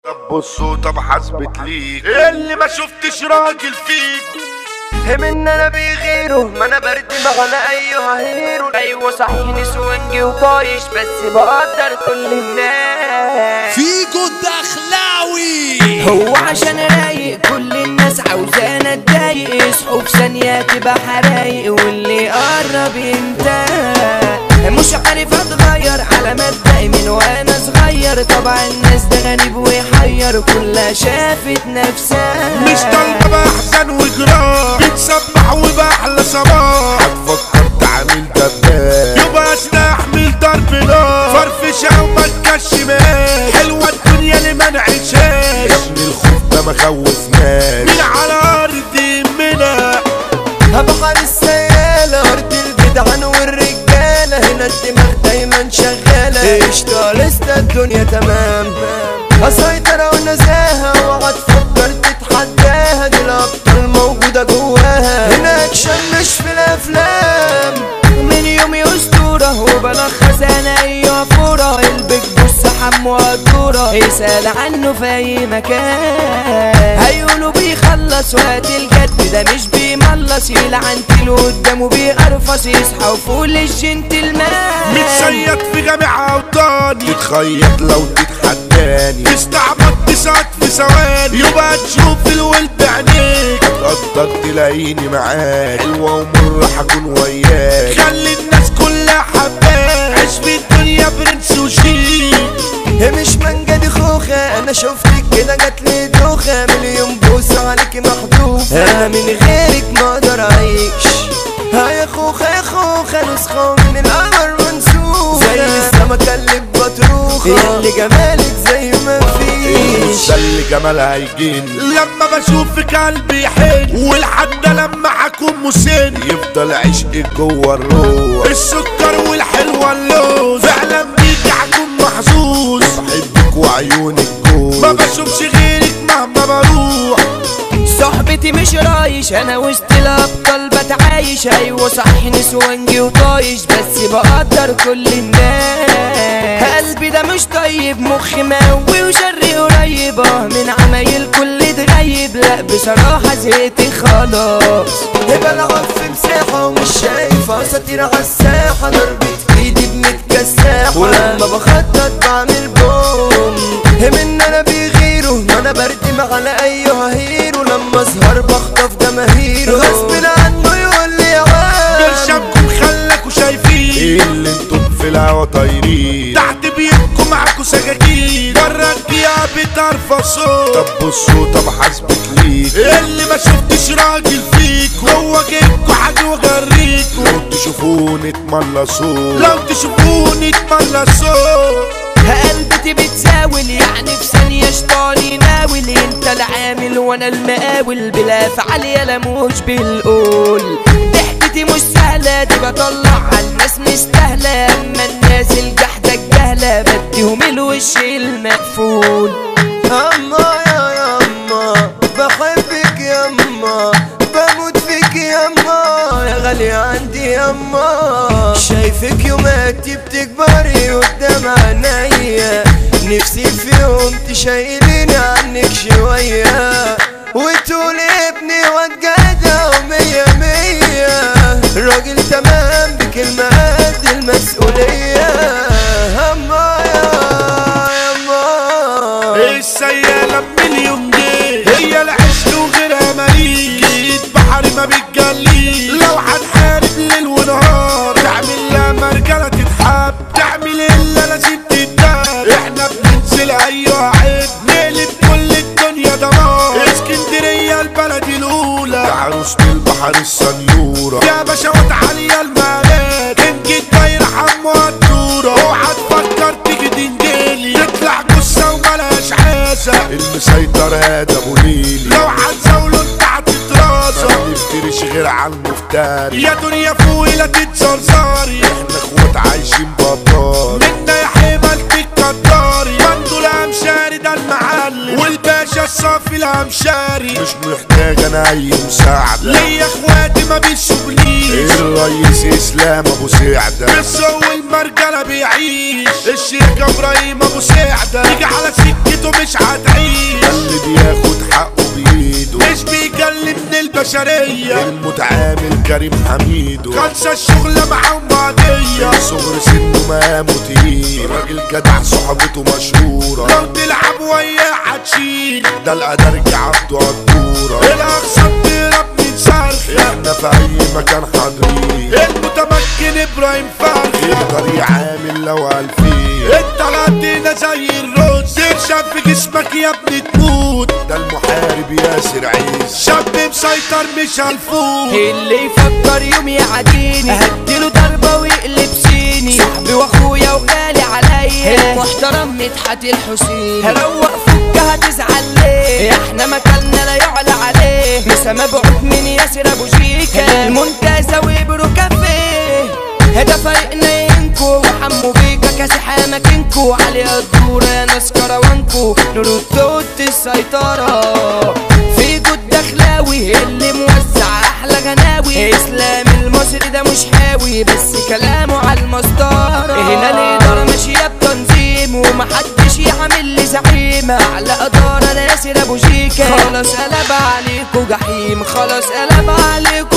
طب بصوا طب حسبت ليك اللي ما شفتش راجل فيك هم ان انا بغيره ما انا برد مغنى ايها هيرو ايوه صحيح نسوانجي وطايش بس بقدر كل الناس فيجو الدخلاوي هو عشان رايق كل الناس عاوزانا اتضايق يصحوا في ثانية تبقى حرايق واللي قرب ينتهي مش عارف اتغير على مبدئي من وانا صغير طبعا الناس ده غريب ويحير كلها شافت نفسها مش طالبة بأحزن وجراح بتسبح وبأحلى صباح هتفكر تعمل دباب يبقى استحمل ضرب نار فرفشة وما تكشمهاش حلوة الدنيا اللي ما نعيشهاش اسم الخوف ده ما خوفناش مين على أرض يهمنا بحر السيالة أرض الجدعان والرجالة هنا الدماغ دايما شغالة قشطة لسه الدنيا تمام أسيطر ونزاهة واقعد تفكر تتحداها دي الأبطال موجودة جواها هنا أكشن مش في الأفلام من يومي أسطورة وبلخص أنا أيوة فورة البيج بص حمو قدورة يسأل عنه في أي مكان هيقولوا بيخلص وقت الجد ده مش بيملص يلعن تيلو قدامه بيقرفص يصحى وفول الجنتلمان متصيد في جامع أوطاني تتخيط لو تتحداني تستعبط تسعد في ثواني يبقى تشوف الولد بعينيك هتقدر تلاقيني معاك حلوة ومرة هكون وياك خلي الناس كلها حباك عيش في الدنيا برنس وشيك هي مش مانجا دي خوخة انا شفتك كده جاتلي دوخة مليون بوسة عليكي محذوفة انا من غيرك ما اقدر اعيش ها يا خوخة يا خوخة نسخة من القمر منسوخة زي السمكة اللي بطروخة اللي جمالك زي ما فيش ده اللي جمالها يجيني لما بشوفك قلبي يحن والحد لما هكون مسن يفضل عشقك جوه الروح السكر والحلوة اللوز فعلا بيك هكون محظوظ بحبك وعيونك جوز ما بشوفش غيرك مهما بروح صحبتي مش رايش انا وسط الابطال بتعايش ايوه صح نسوانجي وطايش بس بقدر كل الناس قلبي ده مش طيب مخي مقوي وشري قريب اه من عمايل كل تغيب لا بصراحة زهقت خلاص يبقى العب في مساحة ومش شايف اساطير على الساحة ضربة ايدي بمتكساحة ولما بخطط بعمل بوم هم ان انا بيغيروا ما انا بردم على ايها هيرو لما اظهر بخطف جماهيره غصب عنه يقول لي عاد برشامكم خلاكوا شايفين ايه اللي انتم في الهوا طايرين تحت بيتكم معاكوا سكاكين بره الجياب بترفصوا طب بصوا طب حسبك ليك اللي ما شفتش راجل فيك هو جيبكوا حاجة وجريكوا لو تشوفوني تملصوا لو تشوفوني تملصوا قلبتي بتزاول يعني في ثانية شطاني ناول انت العامل وانا المقاول بلا فعل يا مش بالقول ضحكتي مش سهلة دي بطلع على الناس مستاهلة اما الناس الجحدة الجهلة بديهم الوش المقفول اما يا ياما بحبك ياما بموت فيك ياما يا غالية عندي ياما شايفك يوماتي بتكبري قدام عينيا نفسي في يوم تشيليني عنك شوية وتقولي ابني واتجدع ومية مية راجل تمام بكلمة قد المسؤولية هما يا ياما السيالة بمليون جنيه هي العشق وغيرها ماليش جيت بحر ما بتجليش لو هنحارب ليل ونهار تعمل لها مرجلة تتحب تعمل الا لازم تتدار احنا بننزل ايوه عيب نقلب كل الدنيا دمار اسكندرية البلد الاولى عروس البحر السنيورة يا باشوات عالية المالات انجي الدايرة حمو الدورة اوعى تفكر تيجي تنجلي تطلع جثة وملهاش عازة المسيطر هذا ابو ليلي لو هتزاوله انت هتترازى ما نفترش غير على المفتري يا دنيا فوقي لا تتزرزري احنا اخوات عايشين بطاري منا يا حمال تتكدري بندو الامشاري ده المعلم والباشا الصافي الهمشاري مش محتاج انا اي مساعدة ليا اخواتي ما بيشوفنيش الرئيس اسلام ابو سعدة بس هو المرجلة بيعيش الشيخ ابراهيم ابو سعدة يجي على سكته مش هتعيش اللي بياخد حقه بايده مش بيجلي من البشرية المتعامل كريم حميدو خلصة الشغلة معاهم عادية صغر سنه مقامه تقيل راجل جدع صحبته مشهورة لو تلعب وياه هتشيل ده الأدرج عبده عالدورة الاخصام تهرب من صرخ احنا في أي مكان حاضرين المتمكن ابراهيم فرخ يقدر يعامل لو ألفين انت غدينا زي الرز ترشم في جسمك يا ابني تموت ده المحارب ياسر عيسى شاب مسيطر مش هنفوت اللي يفكر يوم يعاديني هديله ضربة ويقلب سيني صاحبي واخويا وغالي عليا المحترم مدحت الحسين هروق فك هتزعل ليه احنا مكاننا لا يعلى عليه مسا مبعوث من ياسر ابو شيكا المنتزه وابرو كافيه هدا فريقنا ينكو وحمو بيكا كاسح اماكنكو علي الدورة يا ناس كروانكو نور التوت السيطرة في جود دخلاوي اللي موزع احلى غناوي اسلام المصري ده مش حاوي بس كلامه على المسطرة هنا الادارة ماشية بتنظيم ومحدش يعمل لي زعيم على ادارة ناصر ابو شيكا خلاص قلب عليكو جحيم خلاص قلب عليكو